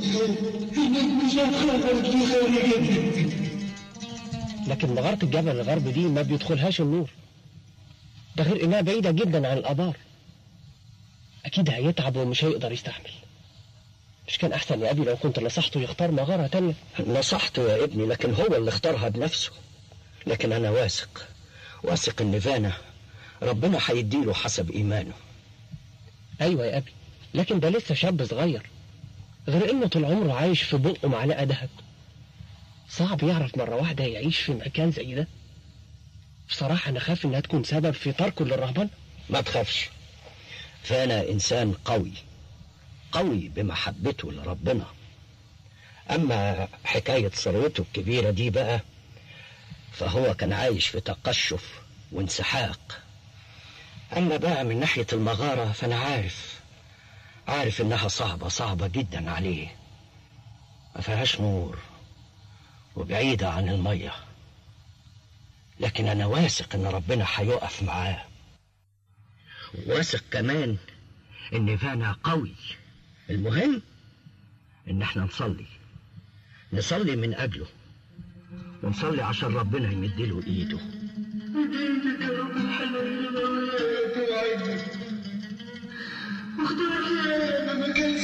هناك مش هتخرج في خارج لكن مغارة الجبل الغرب دي ما بيدخلهاش النور ده غير انها بعيدة جدا عن الابار اكيد هيتعب ومش هيقدر يستحمل مش كان احسن يا ابي لو كنت نصحته يختار مغارة تانية نصحته يا ابني لكن هو اللي اختارها بنفسه لكن انا واثق واثق ان فانا ربنا هيديله حسب ايمانه ايوه يا ابي لكن ده لسه شاب صغير غير انه طول عمره عايش في بقه معلقة دهب صعب يعرف مرة واحدة يعيش في مكان زي ده بصراحة أنا خاف إنها تكون سبب في تركه للرهبنة ما تخافش فانا انسان قوي قوي بمحبته لربنا اما حكاية ثروته الكبيرة دي بقى فهو كان عايش في تقشف وانسحاق اما بقى من ناحية المغارة فانا عارف عارف انها صعبة صعبة جدا عليه ما فيهاش نور وبعيدة عن المية لكن انا واثق ان ربنا هيقف معاه واثق كمان ان فانا قوي المهم ان احنا نصلي نصلي من اجله ونصلي عشان ربنا يمدله ايده ودينك يا رب الحنين والولاية وعينك واختارك يا ما كانش